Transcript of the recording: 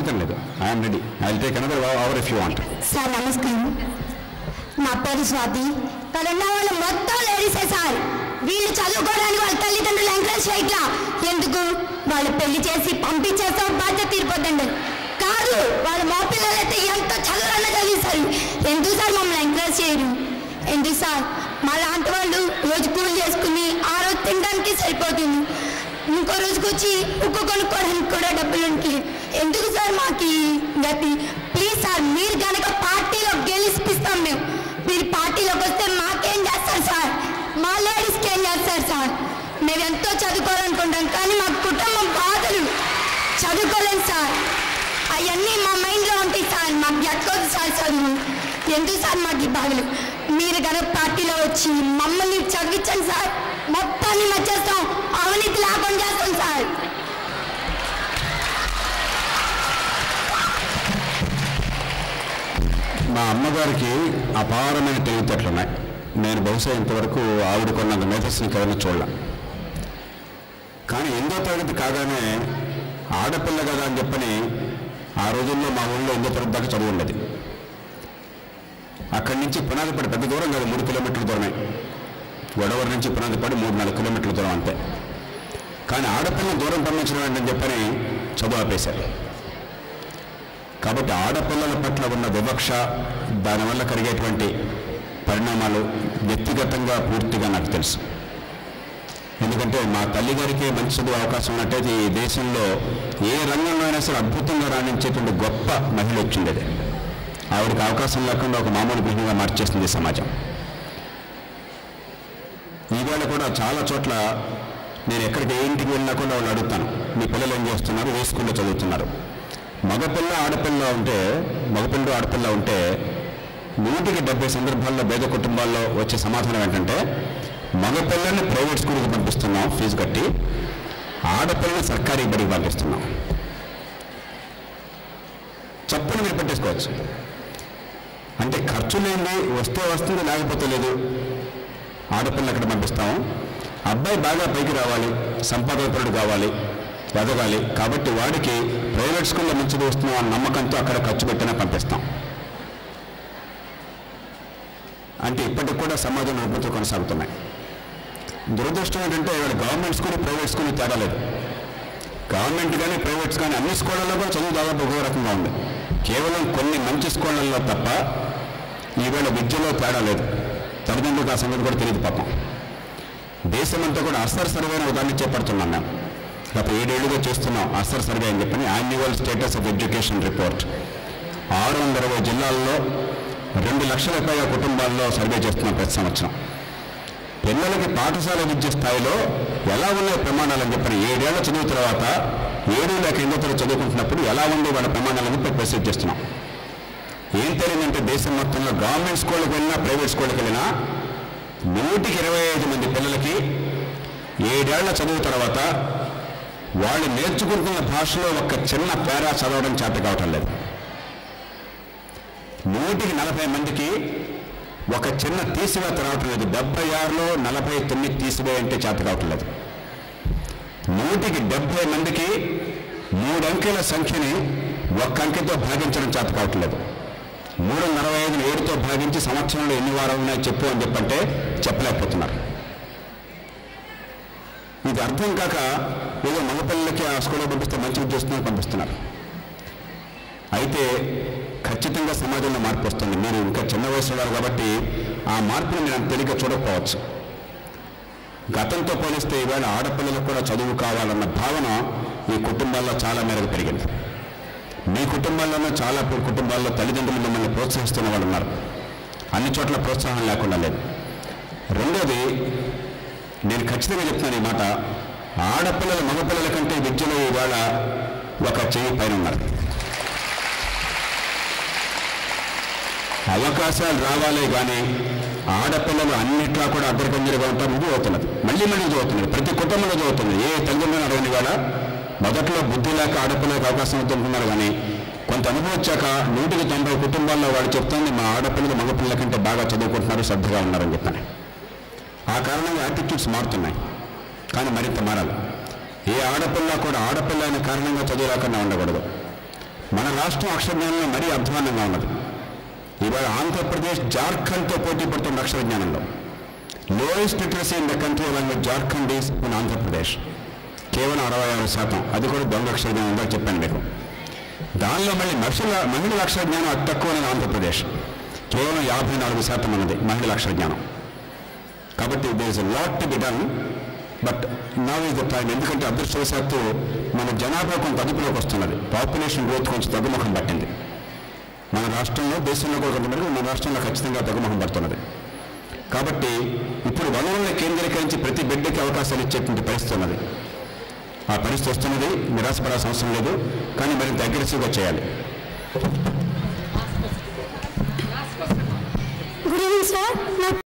అభ్యంతరం లేదు I'm ready I will take another hour if you want sir నమస్కారం నా పేరు స్వాతి ఇక్కడ ఉన్న వాళ్ళు మొత్తం లేడీసే సార్ వీళ్ళు చదువుకోవడానికి వాళ్ళ తల్లిదండ్రులు ఎంకరేజ్ చేయట్లా ఎందుకు వాళ్ళు పెళ్లి చేసి పంపించేస్తాం బాధ్యత తీరిపోద్దండి కాదు వాళ్ళ మా పిల్లలైతే ఎంత చదువులన్నా చదివిస్తారు ఎందుకు సార్ మమ్మల్ని ఎంకరేజ్ చేయరు ఎందుకు సార్ మా లాంటి వాళ్ళు రోజు కూలి చేసుకుని ఆ రోజు తినడానికి సరిపోతుంది ఇంకో రోజుకి వచ్చి ఉక్కు కొనుక్కోవడానికి కూడా డబ్బులు ఉంటాయి ఎందుకు సార్ మాకు ఈ గతి ప్లీజ్ సార్ మీరు కనుక పార్టీలో గెలిపిస్తాం మేము మీరు పార్టీలోకి వస్తే మాకేం చేస్తారు సార్ మా లేడీస్కి ఏం చేస్తారు సార్ మేము ఎంతో చదువుకోవాలనుకుంటాం కానీ మా కుటుంబం బాధలు చదువుకోలేం సార్ అవన్నీ మా మైండ్లో ఉంటాయి సార్ మాకు ఎక్కదు సార్ చదువు ఎందుకు సార్ మాకు ఈ బాధలు మీరు కనుక పార్టీలో వచ్చి మమ్మల్ని చదివించండి సార్ మొత్తాన్ని మర్చేస్తాం అవినీతి లేకుండా చేస్తాం సార్ మా అమ్మగారికి అపారమైన తెలివితేటలు ఉన్నాయి నేను బహుశా ఇంతవరకు ఆవిడ కొన్నంత మేధస్సుని కదన చూడలే కానీ ఎనిమిదో తరగతి కాగానే ఆడపిల్ల కదా అని చెప్పని ఆ రోజుల్లో మా ఊళ్ళో ఎనిమిదో తరగతి దాకా చదువు ఉండేది అక్కడి నుంచి పునాది పడి పెద్ద దూరం కాదు మూడు కిలోమీటర్ల దూరమే గొడవరి నుంచి పునాది పడి మూడు నాలుగు కిలోమీటర్ల దూరం అంతే కానీ ఆడపిల్లని దూరం పంపించడం ఏంటని చెప్పని చదువు ఆపేశారు కాబట్టి ఆడపిల్లల పట్ల ఉన్న వివక్ష దానివల్ల కలిగేటువంటి పరిణామాలు వ్యక్తిగతంగా పూర్తిగా నాకు తెలుసు ఎందుకంటే మా తల్లిగారికి మంచి చదువు అవకాశం ఉన్నట్టయితే ఈ దేశంలో ఏ రంగంలో అయినా సరే అద్భుతంగా రాణించేటువంటి గొప్ప మహిళ వచ్చిండేది ఆవిడకి అవకాశం లేకుండా ఒక మామూలు గృహిణిగా మార్చేస్తుంది ఈ సమాజం ఈవేళ కూడా చాలా చోట్ల నేను ఎక్కడికి ఏ ఇంటికి వెళ్ళినా కూడా వాళ్ళు అడుగుతాను మీ పిల్లలు ఏం చేస్తున్నారు ఏ స్కూల్లో చదువుతున్నారు మగపిల్ల ఆడపిల్ల ఉంటే మగపిల్ల ఆడపిల్ల ఉంటే నూటికి డెబ్బై సందర్భాల్లో పేద కుటుంబాల్లో వచ్చే సమాధానం ఏంటంటే మగపిల్లని ప్రైవేట్ స్కూల్కి పంపిస్తున్నాం ఫీజు కట్టి ఆడపిల్లని సర్కారీ బడికి పంపిస్తున్నాం చప్పుని మీరు పెట్టేసుకోవచ్చు అంటే ఖర్చు లేని వస్తే వస్తుంది లేకపోతే లేదు ఆడపిల్ల అక్కడ పంపిస్తాము అబ్బాయి బాగా పైకి రావాలి సంపాదకపరుడు కావాలి ఎదగాలి కాబట్టి వాడికి ప్రైవేట్ స్కూల్లో మంచిది వస్తున్నాం అన్న నమ్మకంతో అక్కడ ఖర్చు పెట్టినా పంపిస్తాం అంటే ఇప్పటికి కూడా సమాజం నడుపుతూ కొనసాగుతున్నాయి దురదృష్టం ఏంటంటే ఇక్కడ గవర్నమెంట్ స్కూల్ ప్రైవేట్ స్కూల్ తేడా లేదు గవర్నమెంట్ కానీ ప్రైవేట్స్ కానీ అన్ని స్కూళ్ళల్లో కూడా చదువు దాదాపు ఒకే రకంగా ఉంది కేవలం కొన్ని మంచి స్కూళ్ళల్లో తప్ప ఈవేళ విద్యలో తేడా లేదు తల్లిదండ్రులకు ఆ సంగతి కూడా తెలియదు పాపం దేశమంతా కూడా అస్సర్ సర్వే అని ఉదాహరణ చేపడుతున్నాం మేము గత ఏడేళ్లుగా చేస్తున్నాం అస్సర్ సర్వే అని చెప్పని annual status of education report ఆరు వందల ఇరవై జిల్లాల్లో రెండు లక్షల పైగా కుటుంబాల్లో సర్వే చేస్తున్నాం ప్రతి సంవత్సరం పిల్లలకి పాఠశాల విద్య స్థాయిలో ఎలా ఉన్నాయి ప్రమాణాలని చెప్పని ఏడేళ్ల చదువు తర్వాత ఏడు లేక ఎనిమిదో తరగతి చదువుకుంటున్నప్పుడు ఎలా ఉంది వాళ్ళ ప్రమాణాలని చెప్పి పరిశీలి చేస్తున్నాం ఏం తెలియదంటే దేశం మొత్తంలో గవర్నమెంట్ స్కూళ్ళకి వెళ్ళినా ప్రైవేట్ స్కూళ్ళకి వెళ్ళినా నూటికి ఇరవై ఐదు మంది పిల్లలకి ఏడేళ్ల చదువు తర్వాత వాళ్ళు నేర్చుకుంటున్న భాషలో ఒక చిన్న పేరా చదవడం చేత కావటం లేదు నూటికి నలభై మందికి ఒక చిన్న తీసివేత రావటం లేదు డెబ్బై ఆరులో నలభై తొమ్మిది తీసివే అంటే చేత కావటం లేదు నూటికి డెబ్బై మందికి మూడు అంకెల సంఖ్యని ఒక్క అంకెతో భాగించడం చేత కావటం లేదు మూడు వందల అరవై ఐదుని ఏడుతో భాగించి సంవత్సరంలో ఎన్ని వారాలు ఉన్నాయో చెప్పు అని చెప్పంటే చెప్పలేకపోతున్నారు ఇది అర్థం కాక ఏదో మగపిల్లలకి ఆ స్కూల్లో పంపిస్తే మంచి ఉద్యోగస్తులను పంపిస్తున్నారు అయితే ఖచ్చితంగా సమాజంలో మార్పు వస్తుంది మీరు ఇంకా చిన్న వయసు ఉన్నారు కాబట్టి ఆ మార్పుని మీరు అంత తేలిక చూడకపోవచ్చు గతంతో పోలిస్తే ఈవేళ ఆడపిల్లలకు కూడా చదువు కావాలన్న భావన ఈ కుటుంబాల్లో చాలా మేరకు పెరిగింది మీ కుటుంబాల్లోనూ చాలా పు- కుటుంబాల్లో తల్లిదండ్రులు మిమ్మల్ని ప్రోత్సహిస్తున్న వాళ్ళు ఉన్నారు అన్ని చోట్ల ప్రోత్సాహం లేకుండా లేదు రెండోది నేను ఖచ్చితంగా చెప్తున్నాను ఈ మాట ఆడపిల్లల మగపిల్లల కంటే విద్యలో ఇవాళ ఒక చెయ్యి పైన ఉన్నారు అవకాశాలు రావాలే కానీ ఆడపిల్లలు అన్నిట్లా కూడా అగ్రగంజలుగా ఉంటారు ఇది అవుతున్నది మళ్ళీ మళ్ళీ చదువుతున్నది ప్రతి కుటుంబంలో చదువుతుంది ఏ తల్లిదండ్రులు అడగని వాళ్ళ మొదట్లో బుద్ధి లేక ఆడపిల్లలకు అవకాశం అవుతుంటున్నారు కానీ కొంత అనుభవం వచ్చాక నూటికి తొంభై కుటుంబాల్లో వాళ్ళు చెప్తుంది మా ఆడపిల్లలు మగపిల్లల కంటే బాగా చదువుకుంటున్నారు శ్రద్ధగా ఉన్నారని చెప్పని ఆ కారణంగా యాటిట్యూడ్స్ మారుతున్నాయి కానీ మరింత మారాలి ఏ ఆడపిల్ల కూడా ఆడపిల్ల అనే కారణంగా చదువు రాకుండా ఉండకూడదు మన రాష్ట్రం అక్షరజ్ఞానంలో మరీ అధ్వానంగా ఉన్నది ఇవాళ ఆంధ్రప్రదేశ్ జార్ఖండ్తో పోటీ పడుతున్న అక్షర జ్ఞానంలో lowest literacy in the country language Jharkhand is in Andhra Pradesh కేవలం అరవై ఆరు శాతం అది కూడా దొంగ అక్షర జ్ఞానం ఉందని చెప్పాను మీకు దానిలో మళ్ళీ మనుషుల మహిళల అక్షర జ్ఞానం అతి తక్కువ ఆంధ్రప్రదేశ్ కేవలం యాభై నాలుగు శాతం ఉన్నది మహిళల అక్షర జ్ఞానం కాబట్టి there is lot to be done but now is the time ఎందుకంటే అదృష్టవశాత్తు మన జనాభా కొంత అదుపులోకి వస్తున్నది పాపులేషన్ గ్రోత్ కొంచెం తగ్గుముఖం పట్టింది మన రాష్ట్రంలో దేశంలో కూడా కొంతమంది మన రాష్ట్రంలో ఖచ్చితంగా తగ్గుముఖం పడుతున్నది కాబట్టి ఇప్పుడు వనరులను కేంద్రీకరించి ప్రతి బిడ్డకి అవకాశాలు ఇచ్చేటువంటి పరిస్థితి ఉన్నది ఆ పరిస్థితి వస్తున్నది నిరాశపడాల్సిన అవసరం లేదు కానీ మరింత అగ్రెసివ్గా చేయాలి గుడ్ ఈవినింగ్ సార్ నా